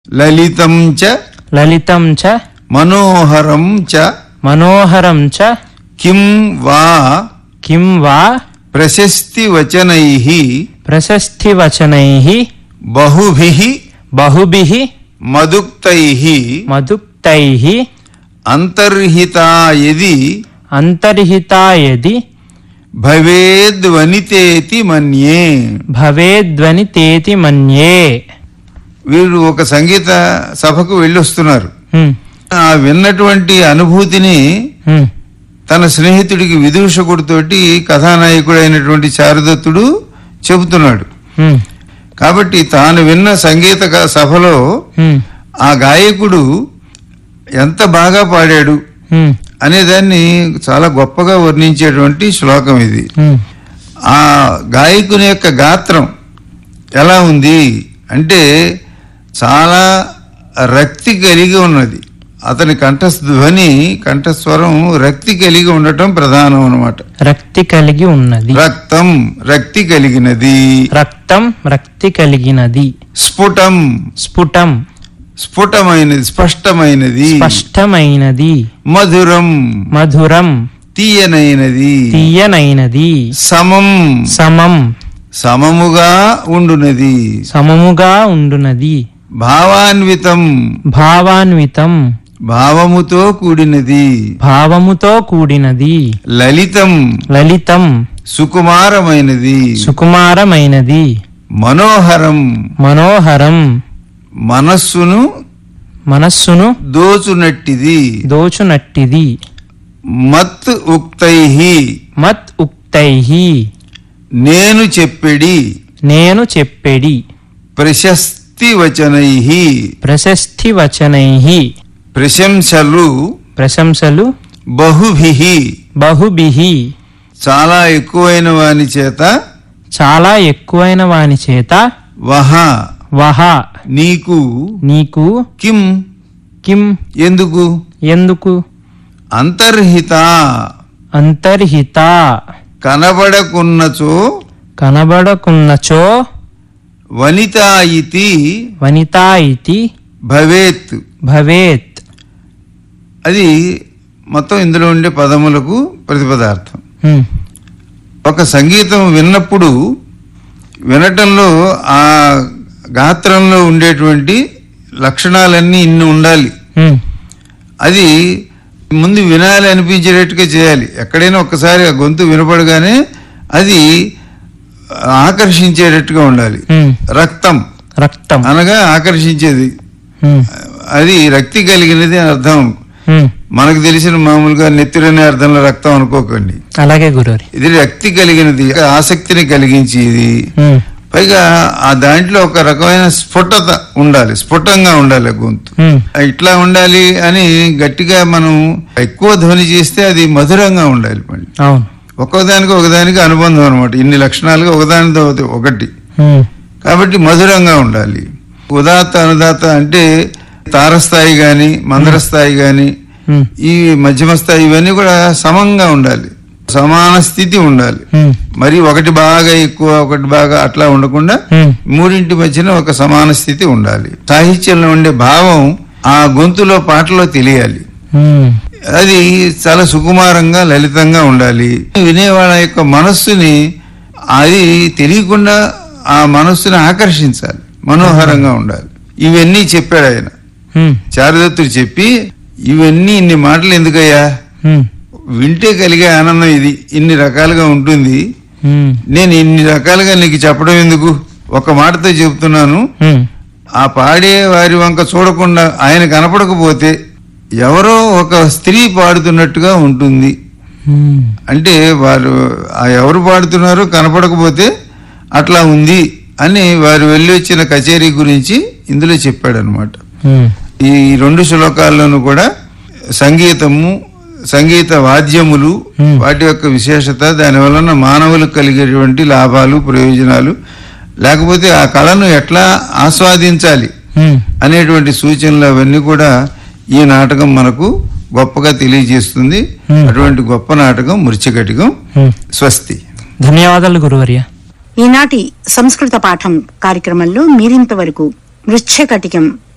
లలితం చ లలితం చ మనోహరం చ మనోహరం చ కిం వా కిం వా ప్రశస్తి వచనై ప్రశస్తివచనైః బహుభిః బహుభిः మదుక్తైః మదుక్తైः అంతర్హితా యది అంతర్హితా యది భవేద్వనితేతి మన్యే భవేద్వని తేతి మన్యే వీరు ఒక సంగీత సభకు వెళ్ళొస్తున్నారు హ్మ్, ఆ విన్నటువంటి అనుభూతిని హ్మ్, తన స్నేహితుడికి విదూషకుడితోటి కథానాయకుడైనటువంటి శారదత్తుడు చెబుతున్నాడు హ్మ్, కాబట్టి తాను విన్న సంగీత క- సభలో హ్మ్, ఆ గాయకుడు ఎంత బాగా పాడాడు హ్మ్, అనేదాన్ని చాలా గొప్పగా వర్ణించేటువంటి శ్లోకం ఇది హ్మ్, ఆ గాయకుని యొక్క గాత్రం ఎలా ఉంది అంటే చాలా రక్తి కలిగి ఉన్నది అతని కంఠధ్వని కంఠస్వరం రక్తి కలిగి ఉండటం ప్రధానం అన్నమాట రక్తి కలిగి ఉన్నది రక్తం రక్తి కలిగినది రక్తం రక్తి కలిగినది స్ఫుటం స్ఫుటం స్ఫుటమైనది స్పష్టమైనది స్పష్టమైనది మధురం మధురం తీయనైనది తీయనైనది సమం సమం సమముగా ఉండునది సమముగా ఉండునది భావాన్వితం భావాన్వితం భావముతో కూడినది భావముతో కూడినది లలితం లలితం సుకుమారమైనది సుకుమారమైనది మనోహరం మనోహరం మనస్సును మనస్సును దోచునట్టిది దోచునట్టిది మత్ ఉక్తై మత్ ఉక్తైః నేను చెప్పెడి నేను చెప్పెడి ప్రశస్తి వచనై ప్రశస్తి వచనైః ప్రశంసలు ప్రశంసలు బహుభి బహుభిః చాలా ఎక్కువైన వాని చేత చాలా ఎక్కువైన వాని చేత వహ వహ నీకు నీకు కిం కిం ఎందుకు ఎందుకు అంతర్హిత అంతర్హిత కనబడకున్నచో కనబడకున్నచో వనిత ఇతి వనిత ఇతి భవేత్ భవేత్ అది మొత్తం ఇందులో ఉండే పదములకు ప్రతిపదార్థం హ్మ్, ఒక సంగీతం విన్నప్పుడు వినటంలో ఆ గాత్రంలో ఉండేటువంటి లక్షణాలన్నీ ఇన్ని ఉండాలి హ్మ్, అది ముందు వినాలి అనిపించేటట్టుగా చేయాలి ఎక్కడైనా ఒక్కసారి ఆ గొంతు వినపడగానే అది ఆకర్షించేటట్టుగా ఉండాలి హ్మ్. రక్తం రక్తం అనగా ఆకర్షించేది హ్మ్, అది రక్తి కలిగినది అని అర్థం హ్మ్. మనకు తెలిసిన మామూలుగా నెత్తురనే అర్థంలో రక్తం అనుకోకండి అలాగే గురువారి ఇది రక్తి కలిగినది ఆసక్తిని కలిగించేది హ్మ్, పైగా ఆ దాంట్లో ఒక రకమైన స్ఫుటత ఉండాలి స్ఫుటంగా ఉండాలి ఆ గొంతు హ్మ్, ఇట్లా ఉండాలి అని గట్టిగా మనం ఎక్కువ ధ్వని చేస్తే అది మధురంగా ఉండాలి మళ్ళీ అవును ఒక్కొదానికి ఒకదానికి అనుబంధం అనమాట ఇన్ని లక్షణాలుగా ఒకదానితో ఒకటి హ్మ్, కాబట్టి మధురంగా ఉండాలి ఉదాత్త అనుదాత్త అంటే తారస్థాయి గాని మందరస్థాయి గాని హ్మ్, ఈ మధ్యమ స్థాయి ఇవన్నీ కూడా సమంగా ఉండాలి సమాన స్థితి ఉండాలి హ్మ్, మరి ఒకటి బాగా ఎక్కువ ఒకటి బాగా అట్లా ఉండకుండా హ్మ్, మూడింటి మధ్యన ఒక సమాన స్థితి ఉండాలి సాహిత్యంలో ఉండే భావం ఆ గొంతులో పాటలో తెలియాలి హ్మ్, అది చాలా సుకుమారంగా లలితంగా ఉండాలి వినేవాళ్ళ యొక్క మనస్సుని అది తెలియకుండా ఆ మనస్సుని ఆకర్షించాలి మనోహరంగా ఉండాలి ఇవన్నీ చెప్పాడు ఆయన హ్మ్, చారుదత్తుడు చెప్పి ఇవన్నీ ఇన్ని మాటలు ఎందుకయ్యా హ్మ్, వింటే కలిగే ఆనందం ఇది ఇన్ని రకాలుగా ఉంటుంది హ్మ్, నేను ఇన్ని రకాలుగా నీకు చెప్పడం ఎందుకు ఒక మాటతో చెబుతున్నాను హ్మ్, ఆ పాడే వారి వంక చూడకుండా ఆయన కనపడకపోతే ఎవరో ఒక స్త్రీ పాడుతున్నట్టుగా ఉంటుంది హ్మ్, అంటే వారు ఆ ఎవరు పాడుతున్నారో కనపడకపోతే అట్లా ఉంది అని వారు వెళ్ళి వచ్చిన కచేరీ గురించి ఇందులో చెప్పాడు అనమాట హ్మ్, ఈ రెండు శ్లోకాల్లోనూ కూడా సంగీతము సంగీత వాద్యములు Hmm. వాటి యొక్క విశేషత దాని వలన మానవులకు కలిగేటువంటి లాభాలు ప్రయోజనాలు లేకపోతే ఆ కళను ఎట్లా ఆస్వాదించాలి హ్మ్. అనేటువంటి సూచనలు అవన్నీ కూడా ఈ నాటకం మనకు గొప్పగా తెలియజేస్తుంది Hmm. అటువంటి గొప్ప నాటకం మృత్యకటికం హ్మ్. స్వస్తి ధన్యవాదాలు గురువర్య ఈనాటి సంస్కృత పాఠం కార్యక్రమంలో మీరింతవరకు మృచ్ఛకటికం